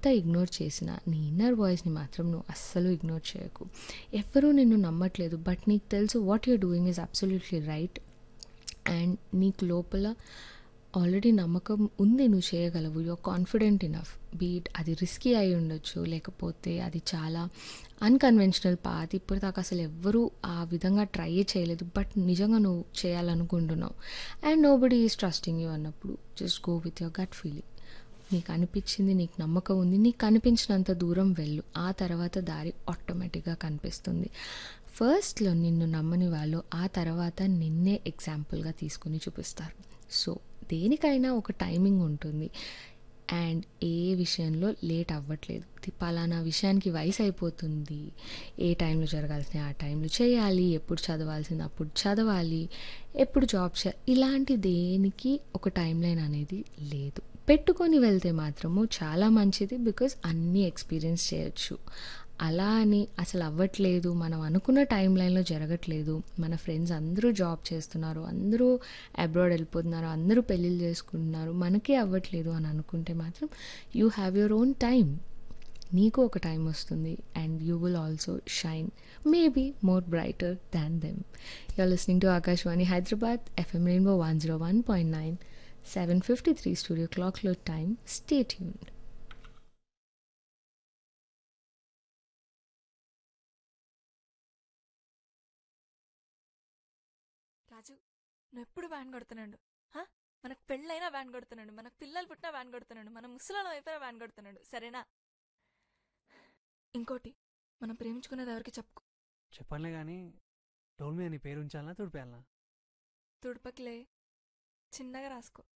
ఎంత ఇగ్నోర్ చేసినా నీ ఇన్నర్ వాయిస్ని మాత్రం నువ్వు అస్సలు ఇగ్నోర్ చేయకు ఎవ్వరూ నిన్ను నమ్మట్లేదు బట్ నీకు తెలుసు what you're doing is absolutely right and నీకు లోపల ఆల్రెడీ నమ్మకం ఉంది నువ్వు చేయగలవు యూఆర్ కాన్ఫిడెంట్ ఇనఫ్ బీట్ అది రిస్కీ అయి ఉండొచ్చు లేకపోతే అది చాలా అన్కన్వెన్షనల్ పాత్ ఇప్పటిదాకా అసలు ఎవ్వరూ ఆ విధంగా ట్రై చేయలేదు బట్ నిజంగా నువ్వు చేయాలనుకుంటున్నావు and nobody is trusting you అన్నప్పుడు just go with your gut feeling నీకు అనిపించింది నీకు నమ్మకం ఉంది నీకు కనిపించినంత దూరం వెళ్ళు ఆ తర్వాత దారి ఆటోమేటిక్గా కనిపిస్తుంది ఫస్ట్లో నిన్ను నమ్మని వాళ్ళు ఆ తర్వాత నిన్నే ఎగ్జాంపుల్గా తీసుకుని చూపిస్తారు సో దేనికైనా ఒక టైమింగ్ ఉంటుంది అండ్ ఏ విషయంలో లేట్ అవ్వట్లేదు తి- పలానా విషయానికి వయసు అయిపోతుంది ఏ టైంలో జరగాల్సిన ఆ టైంలో చేయాలి ఎప్పుడు చదవాల్సింది అప్పుడు చదవాలి ఎప్పుడు జాబ్ చే ఇలాంటి దేనికి ఒక టైం లైన్ అనేది లేదు పెట్టుకొని వెళ్తే మాత్రము చాలా మంచిది బికాజ్ అన్నీ ఎక్స్పీరియన్స్ చేయొచ్చు అలా అని అసలు అవ్వట్లేదు మనం అనుకున్న టైం లైన్లో జరగట్లేదు మన ఫ్రెండ్స్ అందరూ జాబ్ చేస్తున్నారు అందరూ అబ్రాడ్ వెళ్ళిపోతున్నారు అందరూ పెళ్ళిళ్ళు చేసుకుంటున్నారు మనకే అవ్వట్లేదు అని అనుకుంటే మాత్రం you have your own time నీకు ఒక టైం వస్తుంది and you will also shine maybe more brighter than them you're listening to Akashvani Hyderabad FM Rainbow one zero one point nine seven fifty three studio క్లాక్లో టైం స్టే ట్యూన్డ్ రాజు నువ్వు ఎప్పుడు van కొడుతున్నాడు హా? మనకు పెళ్ళైనా వ్యాన్ కొడుతున్నాడు మనకు పిల్లలు పుట్టినా వ్యాన్ కొడుతున్నాడు మన ముసలాలం అయిపోయినా వ్యాన్ కొడుతున్నాడు సరేనా ఇంకోటి మనం ప్రేమించుకునేది ఎవరికి చెప్పుకో చెప్పనులే కానీ డోల్ మీద నీ పేరు ఉంచాలనా తుడిపేయాలనా తుడుపకిలే చిన్నగా రాసుకో